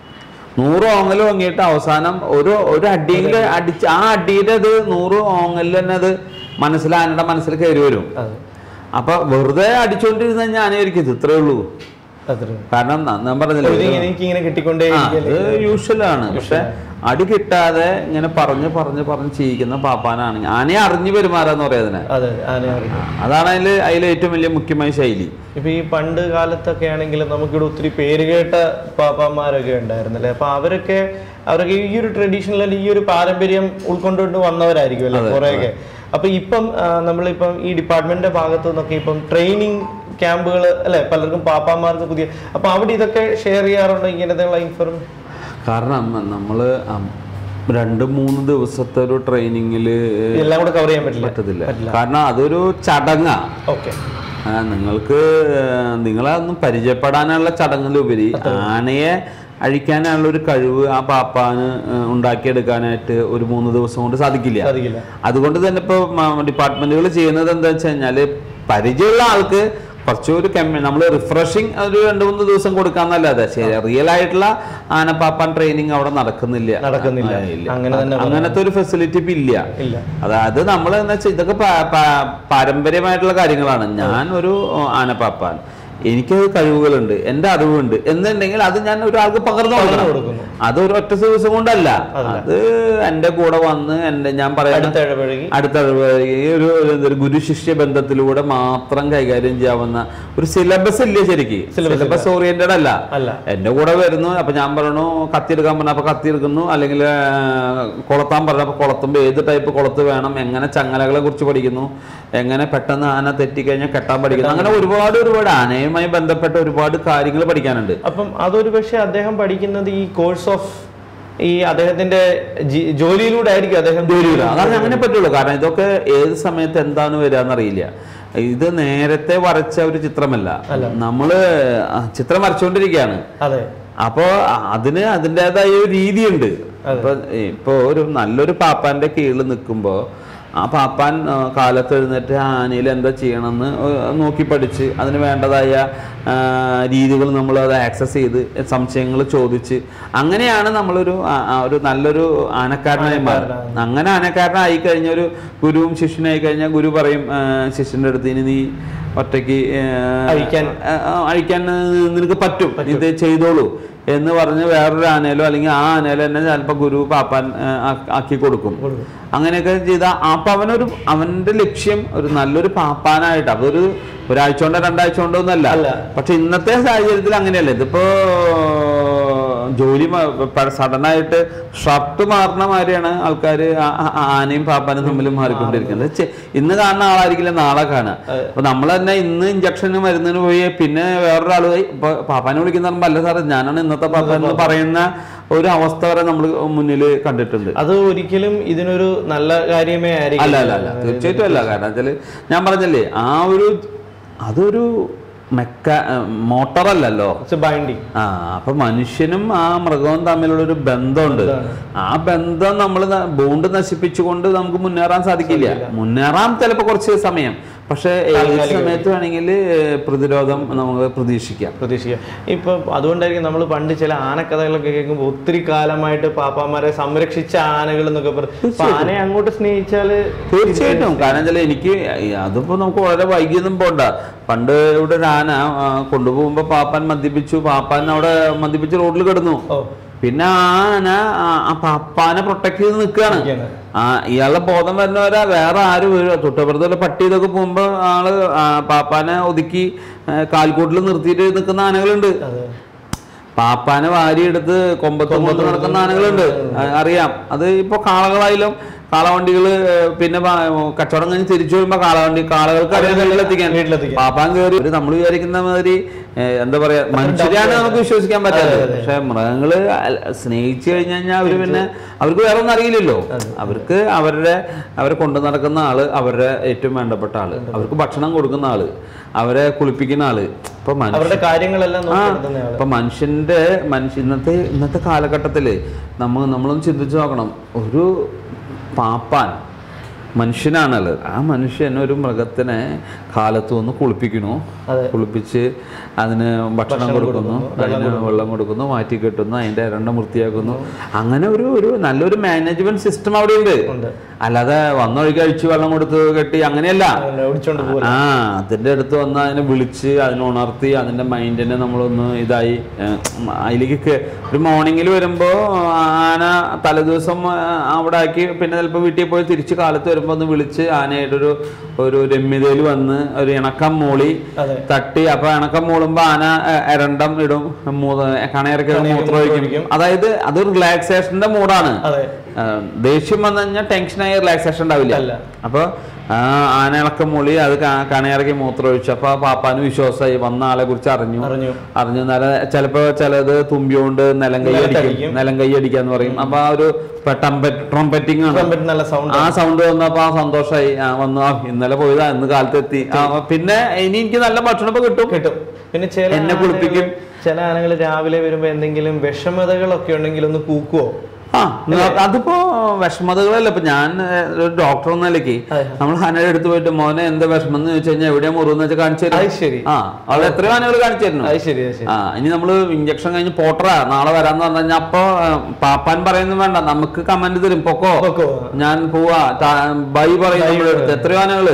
നൂറ് ഓങ്ങൽ വാങ്ങിയിട്ട് അവസാനം ഒരു ഒരു അടിയിൽ അടിച്ച് ആ അടിയുടെ അത് നൂറ് ഓങ്ങലിൽ തന്നെ അത് മനസ്സിൽ ആനയുടെ മനസ്സിൽ കയറി വരും അതെ അപ്പൊ വെറുതെ അടിച്ചുകൊണ്ടിരുന്ന കഴിഞ്ഞാൽ ആനയായിരിക്കും ഇത് ഇത്രേ ഉള്ളൂ അത്രേ ഉള്ളൂ. കാരണം ന- ഞാൻ പറഞ്ഞില്ലേ ഇത് ഒരു- ഇങ്ങനെ എനിക്ക് ഇങ്ങനെ കിട്ടിക്കൊണ്ടേ ആ, ഇരിക്കുകയല്ലേ? അത് യൂഷ്വലാണ് പക്ഷെ അടി കിട്ടാതെ ഇങ്ങനെ പറഞ്ഞ് പറഞ്ഞ് പറഞ്ഞ് ചെയ്യിക്കുന്ന പാപ്പാനാണ് ആനയെ അറിഞ്ഞു പെരുമാറാന്ന് പറയാ അതിനെ അതെ അതെ ആന അറിയാം അതാണ് അതിൽ അതിലെ ഏറ്റവും വലിയ മുഖ്യമായ ശൈലി ഇപ്പൊ ഈ പണ്ട് കാലത്തൊക്കെ ആണെങ്കിൽ നമുക്കിവിടെ ഒത്തിരി പേര് കേട്ട പാപ്പാമാരൊക്കെ ഉണ്ടായിരുന്നല്ലേ അപ്പൊ അവരൊക്കെ അവരൊക്കെ ഈ ഒരു ട്രഡീഷണൽ ഈ ഒരു പാരമ്പര്യം ഉൾക്കൊണ്ടുകൊണ്ട് വന്നവരായിരിക്കും അല്ലേ കുറെയൊക്കെ അപ്പൊ ഇപ്പം ആ, നമ്മളിപ്പം ഈ ഡിപ്പാർട്ട്മെന്റിന്റെ ഭാഗത്തു നിന്നൊക്കെ ഇപ്പം ട്രെയിനിങ് ക്യാമ്പുകൾ അല്ലെ പലർക്കും പാപ്പാമാർക്ക് പുതിയ അപ്പൊ അവിടെ ഇതൊക്കെ ഷെയർ ചെയ്യാറുണ്ടോ ഇങ്ങനത്തെയുള്ള ഇൻഫർമേഷൻ കാരണം നമ്മള് അം- രണ്ട് മൂന്ന് ദിവസത്തെ ഒരു ട്രെയിനിങ്ങില് എല്ലാം കൂടെ കവർ ചെയ്യാൻ പറ്റില്ല പറ്റത്തില്ല കാരണം അതൊരു ചടങ്ങാ ഓക്കെ ആ, നിങ്ങൾക്ക് ആ, നിങ്ങളെ ഒന്ന് പരിചയപ്പെടാനുള്ള ചടങ്ങിലുപരി ആനയെ അഴിക്കാനുള്ള ഒരു കഴിവ് ആ പാപ്പാന് ആ, ഉണ്ടാക്കിയെടുക്കാനായിട്ട് ഒരു മൂന്ന് ദിവസം കൊണ്ട് സാധിക്കില്ല സാധിക്കില്ല അതുകൊണ്ട് തന്നെ ഇപ്പോൾ ഡിപ്പാർട്ട്മെന്റുകൾ ചെയ്യുന്നത് എന്താ വെച്ച് കഴിഞ്ഞാല് പരിചയമുള്ള ആൾക്ക് കുറച്ചൊരു കമ്മി നമ്മൾ റിഫ്രഷിങ് ഒരു രണ്ട് മൂന്ന് ദിവസം കൊടുക്കാന്നല്ലാതെ ശരി റിയൽ ആയിട്ടുള്ള ആനപ്പാപ്പാൻ ട്രെയിനിങ് അവിടെ നടക്കുന്നില്ല നടക്കുന്നില്ല. ആ, ഇല്ല. അങ്ങനെ തന്നെ അങ്ങനത്തെ ഒരു ഫെസിലിറ്റി ഇപ്പൊ ഇല്ല ഇല്ല അതായത് നമ്മൾ എന്ന് വെച്ചാൽ ഇതൊക്കെ പാ- പാ- പാരമ്പര്യമായിട്ടുള്ള കാര്യങ്ങളാണ് ഞാൻ ഒരു ഓ, ആനപ്പാപ്പാൻ എനിക്കത് കഴിവുകളുണ്ട് എൻ്റെ അറിവുണ്ട് എന്നുണ്ടെങ്കിൽ അത് ഞാൻ ഒരാൾക്ക് പകർന്നു കൊടുക്കണം കൊടുക്കുന്നു. അത് ഒരു ഒറ്റ ദിവസം കൊണ്ടല്ല അത് എൻ്റെ കൂടെ വന്ന് എൻ്റെ ഞാൻ പറയുന്ന അടുത്ത ഇടപഴകി അടുത്ത ഈ ഒരു ഒരു ഗുരു ശിഷ്യ ബന്ധത്തിലൂടെ മാത്രം കൈകാര്യം ചെയ്യാവുന്ന ഒരു സിലബസ് ഇല്ല ശരിക്ക് സിലബസ് ഓറിയന്റഡ് അല്ല അല്ല എന്റെ കൂടെ വരുന്നു അപ്പൊ ഞാൻ പറഞ്ഞു കത്തി എടുക്കാൻ പറഞ്ഞു അപ്പൊ കത്തി എടുക്കുന്നു അല്ലെങ്കിൽ കൊളത്താൻ പറഞ്ഞു അപ്പൊ കൊളത്തുമ്പോ ഏത് ടൈപ്പ് കൊളത്ത് വേണം എങ്ങനെ ചങ്ങലകളെ കുറിച്ച് പഠിക്കുന്നു എങ്ങനെ പെട്ടെന്ന് ആന തെറ്റിക്കഴിഞ്ഞാൽ കെട്ടാൻ പഠിക്കുന്നു അങ്ങനെ ഒരുപാട് ഒരുപാട് ആനയുമായി ബന്ധപ്പെട്ട ഒരുപാട് കാര്യങ്ങൾ പഠിക്കാനുണ്ട് അപ്പം അതൊരു പക്ഷേ അദ്ദേഹം പഠിക്കുന്നത് ഈ കോഴ്സ് ഓഫ് ഈ അദ്ദേഹത്തിന്റെ ജി- ജോലിയിലൂടെ ആയിരിക്കും അദ്ദേഹം ജോലിയില്ല അതാണ് അങ്ങനെ പറ്റുള്ളൂ കാരണം ഇതൊക്കെ ഏത് സമയത്ത് എന്താണ് വരിക എന്നറിയില്ല ഇത് നേരത്തെ വരച്ച ഒരു ചിത്രമല്ല നമ്മള് ആ, ചിത്രം വരച്ചുകൊണ്ടിരിക്കുകയാണ് അതെ അപ്പോ അതിന് അതിൻ്റെതായ ഒരു രീതിയുണ്ട് അപ്പൊ ഇപ്പൊ ഒരു നല്ലൊരു പാപ്പാന്റെ കീഴിൽ നിൽക്കുമ്പോ ആ പാപ്പാൻ ആ, കാലത്ത് എഴുന്നേറ്റ് ആനയിൽ എന്താ ചെയ്യണമെന്ന് നോക്കി പഠിച്ച് അതിന് വേണ്ടതായ ആ, രീതികൾ നമ്മൾ അത് ആക്സസ് ചെയ്ത് സംശയങ്ങൾ ചോദിച്ച് അങ്ങനെയാണ് നമ്മളൊരു ആ, ആ, ഒരു നല്ലൊരു ആനക്കാരനായി മാറുന്നത് അങ്ങനെ ആനക്കാരനായി കഴിഞ്ഞ ഒരു ഗുരുവും ശിഷ്യനായി കഴിഞ്ഞാൽ ഗുരു പറയും ആ, ശിഷ്യന്റെ അടുത്ത് ഇനി നീ ഒറ്റയ്ക്ക് ആ, അഴിക്കാൻ. ആ, ആ, അഴിക്കാൻ നിനക്ക് പറ്റും ഇത് ചെയ്തോളൂ എന്ന് പറഞ്ഞ് വേറൊരു ആനയിലോ അല്ലെങ്കിൽ ആ ആനയിലോ തന്നെ ചിലപ്പോൾ ഗുരു പാപ്പാൻ ആ, ആ- ആക്കി കൊടുക്കും അങ്ങനെയൊക്കെ ചെയ്ത അപ്പൊ അവനൊരു അവന്റെ ലക്ഷ്യം ഒരു നല്ലൊരു പാപ്പാനായിട്ട് അതൊരു ഒരാഴ്ച കൊണ്ടോ രണ്ടാഴ്ച കൊണ്ടോ ഒന്നല്ല അല്ല. പക്ഷെ ഇന്നത്തെ സാഹചര്യത്തിൽ അങ്ങനെയല്ല ഇതിപ്പോ ജോലി സഡനായിട്ട് ഷർട്ട് മാറുന്ന മാതിരിയാണ് ആൾക്കാർ ആനയും പാപ്പാനും തമ്മിൽ മാറിക്കൊണ്ടിരിക്കുന്നത് ചെ- ഇന്ന് കാണുന്ന ആളായിരിക്കില്ല നാളെ കാണുക അപ്പൊ നമ്മൾ തന്നെ ഇന്ന് ഇഞ്ചക്ഷന് മരുന്നിന് പോയി പിന്നെ വേറൊരാൾ പോയി ഇപ്പൊ പാപ്പാനെ വിളിക്കുന്ന പറയുമ്പോ അല്ല സാറേ ഞാനാണ് ഇന്നത്തെ പാപ്പ എന്ന് പറയുന്ന ഒരു അവസ്ഥ വരെ നമ്മൾ മുന്നിൽ കണ്ടിട്ടുണ്ട് അത് ഒരിക്കലും ഇതിനൊരു നല്ല കാര്യമേ ആയിരിക്കും അല്ല അല്ല അല്ല തീർച്ചയായിട്ടും അല്ല കാരണം വെച്ചാല് ഞാൻ പറഞ്ഞല്ലേ ആ ഒരു അതൊരു മെക്ക മോട്ടറല്ലല്ലോ ബൈൻഡിങ് ആ അപ്പൊ മനുഷ്യനും ആ മൃഗവും തമ്മിലുള്ള ഒരു ബന്ധമുണ്ട് ആ ബന്ധം നമ്മൾ ബോണ്ട് നശിപ്പിച്ചുകൊണ്ട് നമുക്ക് മുന്നേറാൻ സാധിക്കില്ല മുന്നേറാൻ ചിലപ്പോൾ കുറച്ച് സമയം പക്ഷെ ഏത് സമയത്ത് വേണമെങ്കിൽ പ്രതിരോധം നമുക്ക് പ്രതീക്ഷിക്കാം പ്രതീക്ഷിക്കാം ഇപ്പൊ അതുകൊണ്ടായിരിക്കും നമ്മൾ പണ്ട് ചില ആനക്കഥകളൊക്കെ കേൾക്കുമ്പോൾ ഒത്തിരി കാലമായിട്ട് പാപ്പാമാരെ സംരക്ഷിച്ച ആനകൾ എന്നൊക്കെ പറയും അപ്പൊ ആനയെ അങ്ങോട്ട് സ്നേഹിച്ചാല് തീർച്ചയായിട്ടും കാരണം വെച്ചാൽ എനിക്ക് അതിപ്പോ നമുക്ക് വളരെ വൈകിയൊന്നും പോണ്ട പണ്ട് ഇവിടെ ഒരു ആന ആ, കൊണ്ടുപോകുമ്പോ പാപ്പാൻ മദ്യപിച്ചു പാപ്പാൻ അവിടെ മദ്യപിച്ച് റോഡിൽ കിടന്നു ഓ പിന്നെ ആ ആന ആ- ആ പാപ്പാനെ പ്രൊട്ടക്ട് ചെയ്ത് നിൽക്കുകയാണ് ഇരിക്കുകയാണ്. ആ ഇയാളുടെ ബോധം വരുന്നവരാ വേറെ ആര് വീഴുക തൊട്ടപ്പുറത്തുള്ള പട്ടി ഇതൊക്കെ പോകുമ്പോ ആള് ആ പാപ്പാനെ ഒതുക്കി ആ, കാൽക്കൂട്ടിൽ നിർത്തിയിട്ട് നിൽക്കുന്ന ആനകളുണ്ട് അതെ പാപ്പാനെ വാരിയെടുത്ത് കൊമ്പത്ത് കൊണ്ട് നടക്കുന്ന ആനകളുണ്ട് ആ, അറിയാം അത് ഇപ്പൊ കാളകളായാലും കാളവണ്ടികള് ഏർ, പിന്നെ പ- കച്ചവടം കഴിഞ്ഞ് തിരിച്ചു വരുമ്പോ കാളവണ്ടി കാളകൾക്ക് അറിയാൻ വീട്ടിലെത്തിക്കാൻ വീട്ടിലെത്തിക്കാൻ. പാപ്പാൻ കയറി നമ്മൾ വിചാരിക്കുന്ന മാതിരി ഏർ, എന്താ പറയാ മനുഷ്യരെയാണ് നമുക്ക് വിശ്വസിക്കാൻ പറ്റാത്തത് പക്ഷെ മൃഗങ്ങള് അൽ- സ്നേഹിച്ചു കഴിഞ്ഞു കഴിഞ്ഞാൽ അവര് പിന്നെ അവർക്ക് വേറെ ഒന്നും അറിയില്ലല്ലോ അവർക്ക് അവരുടെ അവരെ കൊണ്ടു നടക്കുന്ന ആള് അവരുടെ ഏറ്റവും വേണ്ടപ്പെട്ട ആള് അവർക്ക് ഭക്ഷണം കൊടുക്കുന്ന ആള് അവരെ കുളിപ്പിക്കുന്ന ആള് ഇപ്പൊ മനുഷ്യ അവരുടെ കാര്യങ്ങളെല്ലാം നോക്കി നടത്തുന്ന ആള് അപ്പൊ മനുഷ്യന്റെ മനുഷ്യ ഇന്നത്തെ ഇന്നത്തെ കാലഘട്ടത്തില് നമ്മൾ നമ്മളൊന്ന് ചിന്തിച്ചു നോക്കണം ഒരു പാപ്പാൻ മനുഷ്യനാണുള്ളത് ആ മനുഷ്യൻ ഒരു മൃഗത്തിനെ കാലത്ത് ഒന്ന് കുളിപ്പിക്കണു അതെ. കുളിപ്പിച്ച് അതിന് ഭക്ഷണം കൊടുക്കുന്നു അതിന് വെള്ളം കൊടുക്കുന്നു മാറ്റി കെട്ടുന്നു അതിന്റെ എണ്ണ വൃത്തിയാക്കുന്നു അങ്ങനെ ഒരു ഒരു നല്ലൊരു മാനേജ്മെന്റ് സിസ്റ്റം അവിടെ ഉണ്ട് ഉണ്ട്. അല്ലാതെ വന്നൊഴുകി അഴിച്ച് വെള്ളം കൊടുത്ത് കെട്ടി അങ്ങനെയല്ല അങ്ങനെ ഓടിച്ചോണ്ട് പോകും ആ അതിന്റെ അടുത്ത് വന്ന് അതിനെ വിളിച്ച് അതിനെ ഉണർത്തി അതിന്റെ മൈൻഡിനെ നമ്മളൊന്ന് ഇതായി ഏഹ്, അതിലേക്ക് കേ- ഒരു മോർണിംഗിൽ വരുമ്പോ ആന തലേദിവസം ആ, അവിടെ ആക്കി പിന്നെ ചിലപ്പോൾ വീട്ടിൽ പോയി തിരിച്ച് കാലത്ത് വരുമ്പോ ഒന്ന് വിളിച്ച് ആനയായിട്ടൊരു ഒരു രമ്യതയിൽ വന്ന് ഒരു ഇണക്കം മൂളി അതെ തട്ടി അപ്പൊ ഇണക്കം മൂളുമ്പോ ആന ഏഹ്, എരണ്ടം ഇടും കണയിറക്കി മൂത്രം ഒഴിക്കും അതായത് അത് റിലാക്സേഷന്റെ മൂഡാണ് അതെ ആഹ് ദേഷ്യം വന്നു കഴിഞ്ഞാൽ ടെൻഷനായി റിലാക്സേഷൻ ഉണ്ടാവില്ല അല്ല. അപ്പൊ ആ ആനയിളക്കം മൂളി അത് കാ- കണയിറക്കി മൂത്രം ഒഴിച്ചു അപ്പൊ ആ പാപ്പാന് വിശ്വാസമായി വന്ന ആളെ കുറിച്ച് അറിഞ്ഞു അറിഞ്ഞു അറിഞ്ഞു നല്ല ചിലപ്പോ ചിലത് തുമ്പിയോണ്ട് നിലം കൈ അടിക്കും നിലത്തടിക്കും. നിലം കൈ അടിക്കാന്ന് പറയും അപ്പൊ ആ ഒരു ട്രംപറ്റിംഗ് ആണ് ട്രംപറ്റ് നല്ല സൗണ്ട് ആ സൗണ്ട് വന്നപ്പോ ആ സന്തോഷമായി ആ വന്നു ആ ഇന്നലെ പോയതാ ഇന്ന് കാലത്ത് എത്തി ആ, പിന്നെ ഇനി എനിക്ക് നല്ല ഭക്ഷണം ഇപ്പൊ കിട്ടും കിട്ടും പിന്നെ ചില എന്നെ കുളിപ്പിക്കും. ആനകള് ചില ആനകൾ രാവിലെ വരുമ്പോ എന്തെങ്കിലും വിഷമതകളൊക്കെ ഉണ്ടെങ്കിൽ ഒന്ന് കൂക്കുവോ ആ അതിപ്പോ വിഷമതകളല്ല ഇപ്പൊ ഞാൻ ഏഹ്, ഒരു ഡോക്ടർ എന്ന നിലയ്ക്ക് അതെ. നമ്മൾ ഹനയുടെ അടുത്ത് പോയിട്ട് മോനെ എന്താ വിഷമം എന്ന് ചോദിച്ചു കഴിഞ്ഞാൽ എവിടെയാ മുറിവെന്ന് വെച്ചാൽ കാണിച്ചു തരും അത് ശരി ആ അവിടെ എത്രയോ ആനകൾ കാണിച്ചു തരുന്നു അത് ശരി അത് ശരി ആ ഇനി നമ്മള് ഇഞ്ചക്ഷൻ കഴിഞ്ഞ് പോട്ടറാ നാളെ വരാന്ന് പറഞ്ഞു കഴിഞ്ഞാൽ അപ്പൊ ഏഹ്, പാപ്പാൻ പറയുന്നു വേണ്ട നമുക്ക് കമന്റ് തരും പൊക്കോ പൊക്കോ. ഞാൻ പോവാ ബൈ പറയും നമ്മുടെ അടുത്ത് എത്രയോ ആനകള്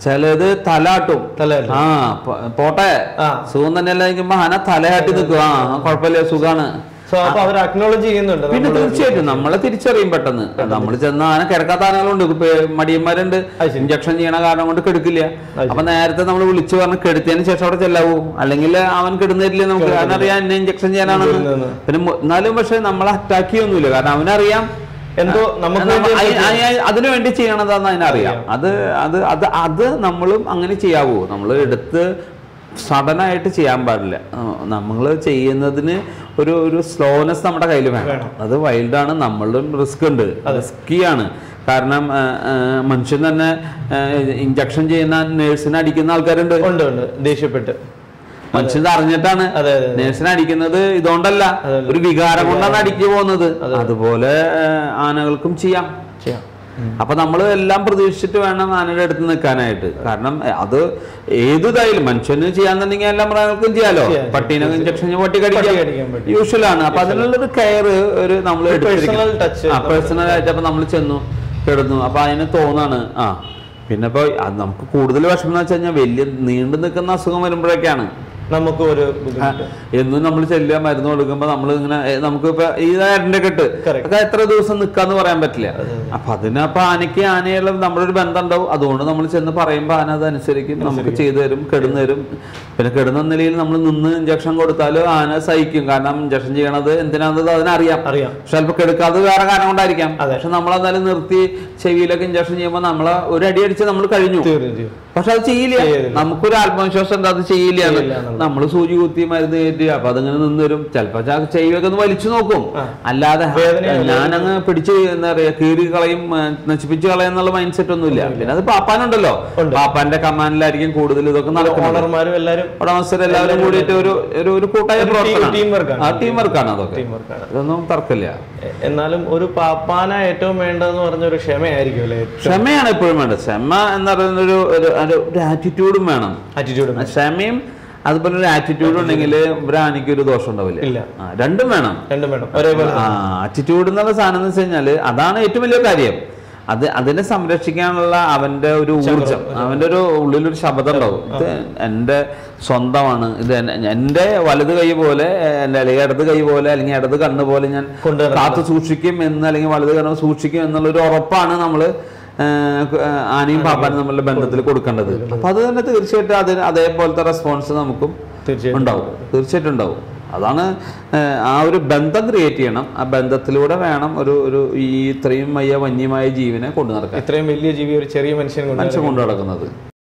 ചിലത് തലാട്ടും തലയാട്ടും. ആ പോ- പോട്ടെ ആ. സുഖം തന്നെയല്ല നിൽക്കുമ്പോ ആന തലയാട്ടി നിൽക്കും ആ കുഴപ്പമില്ല സുഖാണ് സോ അപ്പൊ അവർ അക്നോളജ് ചെയ്യുന്നുണ്ട് പിന്നെ നമ്മള് തീർച്ചയായിട്ടും നമ്മളെ തിരിച്ചറിയും പെട്ടെന്ന് നമ്മൾ ചെന്ന ആന കിടക്കാത്ത ആനകളുണ്ട് ഇപ്പൊ മടിയന്മാരുണ്ട് അത് ശരി. ഇഞ്ചക്ഷൻ ചെയ്യണ കാരണം കൊണ്ട് കെടുക്കില്ല അപ്പൊ നേരത്തെ നമ്മൾ വിളിച്ചു പറഞ്ഞ് കെടുത്തിയതിന് ശേഷം അവിടെ ചെല്ലാവൂ അല്ലെങ്കിൽ അവൻ കിടന്നിരില്ല നമുക്ക് അവനറിയാം എന്നെ ഇഞ്ചക്ഷൻ ചെയ്യാനാണെന്ന് ഇല്ലെന്ന്. പിന്നെ മു- എന്നാലും പക്ഷെ നമ്മളെ അറ്റാക്ക് ചെയ്യൊന്നുമില്ല കാരണം അവനറിയാം എന്തോ നമുക്ക് നമ്മ- വേണ്ടി അയി- അയി- അതിനു വേണ്ടി ചെയ്യണതാന്ന് അതിനറിയാം അത് അത് അത് അത് നമ്മളും അങ്ങനെ ചെയ്യാവൂ നമ്മൾ എടുത്ത് സഡനായിട്ട് ചെയ്യാൻ പാടില്ല നമ്മൾ ചെയ്യുന്നതിന് ഒരു ഒരു സ്ലോനെസ് നമ്മുടെ കയ്യിൽ വേണം അത് വൈൽഡാണ് നമ്മളും റിസ്ക് ഉണ്ട് റിസ്കിയാണ് കാരണം ആ, ആ, മനുഷ്യൻ തന്നെ ഇഞ്ചക്ഷൻ ചെയ്യുന്ന നേഴ്സിനെ അടിക്കുന്ന ആൾക്കാരുണ്ട് ഉണ്ട് ഉണ്ട് ദേഷ്യപ്പെട്ട് മനുഷ്യൻ ഇത് അറിഞ്ഞിട്ടാണ് അതെ, അതെ, നേഴ്സിനെ അടിക്കുന്നത് ഇതുകൊണ്ടല്ല ഒരു വികാരം കൊണ്ടാണ് അടിക്ക് പോകുന്നത് അതുപോലെ ആ, ആനകൾക്കും ചെയ്യാം ചെയ്യാം അപ്പൊ നമ്മൾ എല്ലാം പ്രതീക്ഷിച്ചിട്ട് വേണം ആനയുടെ അടുത്ത് നിൽക്കാനായിട്ട് കാരണം എ, അത് ഏതായാലും മനുഷ്യന് ചെയ്യാന്നുണ്ടെങ്കിൽ എല്ലാ മൃഗങ്ങൾക്കും ചെയ്യാലോ ചെയ്യാം, പട്ടീനെ ഇഞ്ചക്ഷൻ പട്ടി പട്ടി കടിക്കാം കടിക്കാൻ പറ്റും. യൂഷ്വൽ ആണ് അപ്പൊ അതിനുള്ളൊരു കെയർ ഒരു നമ്മൾ personal touch പേഴ്സണൽ ആയിട്ട് അപ്പൊ നമ്മൾ ചെന്നു കിടന്നു അപ്പൊ അതിന് തോന്നാണ് ആ പിന്നെ ഇപ്പൊ അത് നമുക്ക് കൂടുതൽ വിഷമം എന്ന് വെച്ച് കഴിഞ്ഞാൽ വലിയ നീണ്ടു നിൽക്കുന്ന അസുഖം വരുമ്പോഴൊക്കെയാണ് നമുക്ക് ഒരു ബുദ്ധിമുട്ട് എന്നും നമ്മൾ ചെല്ലുക മരുന്ന് കൊടുക്കുമ്പോ നമ്മൾ ഇങ്ങനെ ഏ, നമുക്ക് ഇപ്പൊ ഈ ആരുടെ കെട്ട് Correct. ഒക്കെ എത്ര ദിവസം നിക്കാന്ന് പറയാൻ പറ്റില്ല അപ്പൊ അതിനപ്പൊ ആനയ്ക്ക് ആനയുള്ള നമ്മുടെ ഒരു ബന്ധം ഉണ്ടാവും അതുകൊണ്ട് നമ്മൾ ചെന്ന് പറയുമ്പോ ആന അത് അനുസരിക്കും നമുക്ക് ചെയ്തു തരും കെടുന്നു തരും പിന്നെ കെടുന്ന നിലയിൽ നമ്മൾ നിന്ന് ഇഞ്ചക്ഷൻ കൊടുത്താൽ ആന സഹിക്കും കാരണം ഇഞ്ചക്ഷൻ ചെയ്യണത് എന്തിനാണെന്നത് അതിനറിയാം അറിയാം ചിലപ്പോൾ കെടുക്കാതെ വേറെ കാരണം കൊണ്ടായിരിക്കാം അതെ. പക്ഷെ നമ്മൾ എന്നാലും നിർത്തി ചെവിയിലൊക്കെ ഇഞ്ചക്ഷൻ ചെയ്യുമ്പോൾ നമ്മളെ ഒരു അടി അടിച്ച് നമ്മൾ കഴിഞ്ഞു തീർന്നു തീർന്നു പക്ഷെ അത് ചെയ്യില്ല ചെയ്യില്ല. നമുക്കൊരു ആത്മവിശ്വാസം ഉണ്ട് അത് ചെയ്യില്ല ചെയ്യില്ല എന്നുള്ളത്. നമ്മൾ സൂചി കുത്തി മരുന്ന് കയറ്റി അപ്പൊ അതങ്ങനെ നിന്ന് വരും ചിലപ്പോ ചെവിയൊക്കെ ഒന്ന് വലിച്ചു നോക്കും ആ. അല്ലാതെ വേദനയോ ഞാനങ്ങ് പിടിച്ച് എന്താ പറയാ കീറി കളയും ആ, നശിപ്പിച്ച് കളയും എന്നുള്ള മൈൻഡ് സെറ്റ് ഒന്നുമില്ല പിന്നെ അത് പാപ്പാനുണ്ടല്ലോ ഉണ്ട്. പാപ്പാന്റെ കമാൻഡിലായിരിക്കും കൂടുതൽ ഇതൊക്കെ നടക്കുന്നത് ഓണർമാരും എല്ലാരും ഉടമസ്ഥരെല്ലാവരും കൂടിയിട്ട് ഒരു ഒരു ഒരു കൂട്ടായ ഒരു team- പ്രവർത്തനം team work ആണ്. ആ ടീം വർക്കാണ് അതൊക്കെ ടീം വർക്കാണ് ഇതൊന്നും തർക്കമില്ല എന്നാലും ഒരു പാപ്പാന ഏറ്റവും വേണ്ടതെന്ന് പറഞ്ഞ ഒരു ക്ഷമയായിരിക്കും അല്ലേ ക്ഷമയാണ് എപ്പോഴും വേണ്ടത് ക്ഷമ എന്ന് പറയുന്ന ഒരു ഒരു- ഒരു ആറ്റിറ്റ്യൂഡും വേണം ആറ്റിറ്റ്യൂഡ് ക്ഷമയും അതുപോലെ ഒരു ആറ്റിറ്റ്യൂഡ് ഉണ്ടെങ്കിൽ ഒരു ആനയ്ക്ക് ഒരു ദോഷം ഉണ്ടാവില്ല ഇല്ല ആ, രണ്ടും വേണം രണ്ടും വേണം ഒരേപോലെ ആറ്റിറ്റ്യൂഡ് എന്നുള്ള സാധനം എന്ന് വെച്ച് കഴിഞ്ഞാൽ അതാണ് ഏറ്റവും വലിയ കാര്യം അത് അതിനെ സംരക്ഷിക്കാനുള്ള അവന്റെ ഒരു ഊർജം അവന്റെ ഒരു ഉള്ളിലൊരു ശബ്ദം ഉണ്ടാവും ഇത് എൻ്റെ സ്വന്തമാണ് ഇത് എൻ- എൻ്റെ വലത് കൈ പോലെ എൻ്റെ അല്ലെങ്കിൽ ഇടത് കൈ പോലെ അല്ലെങ്കിൽ ഇടത് കണ്ണ് പോലെ ഞാൻ കൊണ്ടുവരണം. കാത്തു സൂക്ഷിക്കും എന്ന് അല്ലെങ്കിൽ വലത് കണ്ണ് സൂക്ഷിക്കും എന്നുള്ള ഒരു ഉറപ്പാണ് നമ്മൾ ആനയും പാപ്പാനും തമ്മിലുള്ള ബന്ധത്തിൽ കൊടുക്കേണ്ടത് അപ്പൊ അത് തന്നെ തീർച്ചയായിട്ടും അതിന് അതേപോലത്തെ റെസ്പോൺസ് നമുക്കും തീർച്ചയായിട്ടും ഉണ്ടാവും തീർച്ചയായിട്ടും ഉണ്ടാവും അതാണ് ഏഹ്, ആ ഒരു ബന്ധം ക്രിയേറ്റ് ചെയ്യണം ആ ബന്ധത്തിലൂടെ വേണം ഒരു ഒരു ഈ ഇത്രയും വലിയ വന്യമായ ജീവനെ കൊണ്ടു നടക്കാൻ ഇത്രയും വലിയ ജീവി ഒരു ചെറിയ മനുഷ്യൻ കൊണ്ട് മനുഷ്യൻ കൊണ്ടു നടക്കുന്നത്